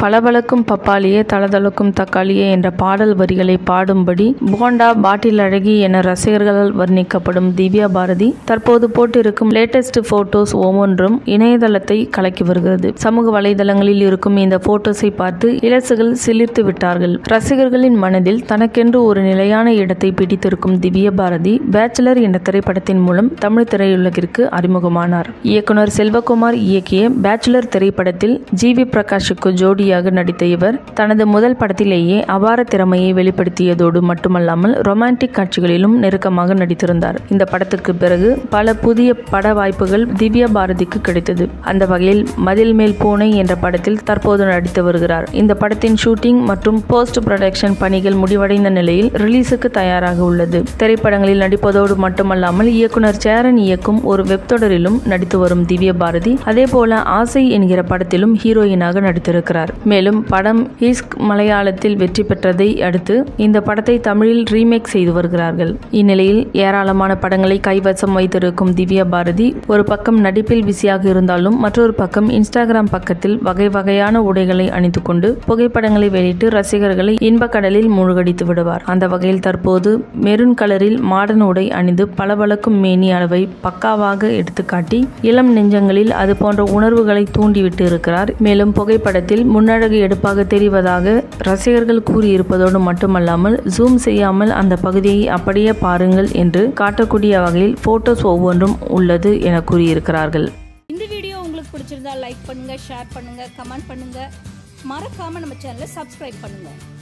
பளபளக்கும் பப்பாளியே தளதளக்கும் தக்காளியே என்ற பாடல் வரிகளை பாடும்படி போண்டா பாட்டில் அழகி என ரசிகர்களால் வர்ணிக்கப்படும் திவ்யா பாரதி தற்போது போட்டிருக்கும் லேட்டஸ்ட் போட்டோஸ் ஒவ்வொன்றும் இணையதளத்தை கலக்கி வருகிறது சமூக வலைதளங்களில் இருக்கும் இந்த போட்டோஸை பார்த்து இலசுகள் சிலிர்த்து விட்டார்கள் ரசிகர்களின் மனதில் தனக்கென்று ஒரு நிலையான இடத்தை பிடித்திருக்கும் திவ்ய பாரதி பேச்சுலர் என்ற திரைப்படத்தின் மூலம் தமிழ் திரையுலகிற்கு அறிமுகமானார் இயக்குனர் செல்வகுமார் இயக்கிய பேச்சுலர் திரைப்படத்தில் ஜி வி பிரகாஷுக்கு ஜோடியாக நடித்த இவர் தனது முதல் படத்திலேயே அபார திறமையை வெளிப்படுத்தியதோடு மட்டுமல்லாமல் ரொமான்டிக் காட்சிகளிலும் நெருக்கமாக நடித்திருந்தார் இந்த படத்துக்கு பிறகு பல புதிய பட வாய்ப்புகள் திவ்யா பாரதிக்கு கிடைத்தது அந்த வகையில் மதில் மேல் பூனை என்ற படத்தில் தற்போது நடித்து வருகிறார் இந்த படத்தின் ஷூட்டிங் மற்றும் போஸ்ட் ப்ரொடக்ஷன் பணிகள் முடிவடைந்த நிலையில் ரிலீஸுக்கு தயாராக உள்ளது திரைப்படங்களில் நடிப்பதோடு மட்டுமல்லாமல் இயக்குனர் சேரன் இயக்கும் ஒரு வெப் தொடரிலும் நடித்து வரும் திவ்ய பாரதி அதேபோல ஆசை என்கிற படத்திலும் ஹீரோயினாக நடித்திருக்கிறார் மேலும் படம் இஸ்க் மலையாளத்தில் வெற்றி பெற்றதை அடுத்து இந்த படத்தை தமிழில் ரீமேக் செய்து வருகிறார்கள் இந்நிலையில் ஏராளமான படங்களை கைவசம் வைத்திருக்கும் திவ்யா பாரதி ஒரு பக்கம் நடிப்பில் பிஸியாக இருந்தாலும் மற்றொரு பக்கம் இன்ஸ்டாகிராம் பக்கத்தில் வகை வகையான உடைகளை அணிந்து கொண்டு புகைப்படங்களை வெளியிட்டு ரசிகர்களை இன்பக்கடலில் மூழ்கடித்து விடுவார் அந்த வகையில் தற்போது மெரூன் கலரில் மாடர்ன் உடை அணிந்து பளபளக்கும் மேனி அளவை பக்காவாக எடுத்துக்காட்டி இளம் நெஞ்சங்களில் அது போன்ற உணர்வுகளை தூண்டிவிட்டு இருக்கிறார் மேலும் புகைப்படத்தில் முன்னழகு எடுப்பாக தெரிவதாக ரசிகர்கள் கூறியிருப்பதோடு மட்டுமல்லாமல் ஜூம் செய்யாமல் அந்த பகுதியை அப்படியே பாருங்கள் என்று காட்டக்கூடிய வகையில் போட்டோஸ் ஒவ்வொன்றும் உள்ளது என கூறியிருக்கிறார்கள் இந்த வீடியோ உங்களுக்கு பிடிச்சிருந்தா லைக் பண்ணுங்க ஷேர் பண்ணுங்க கமெண்ட் பண்ணுங்க மறக்காம நம்ம சேனலை சப்ஸ்கிரைப் பண்ணுங்க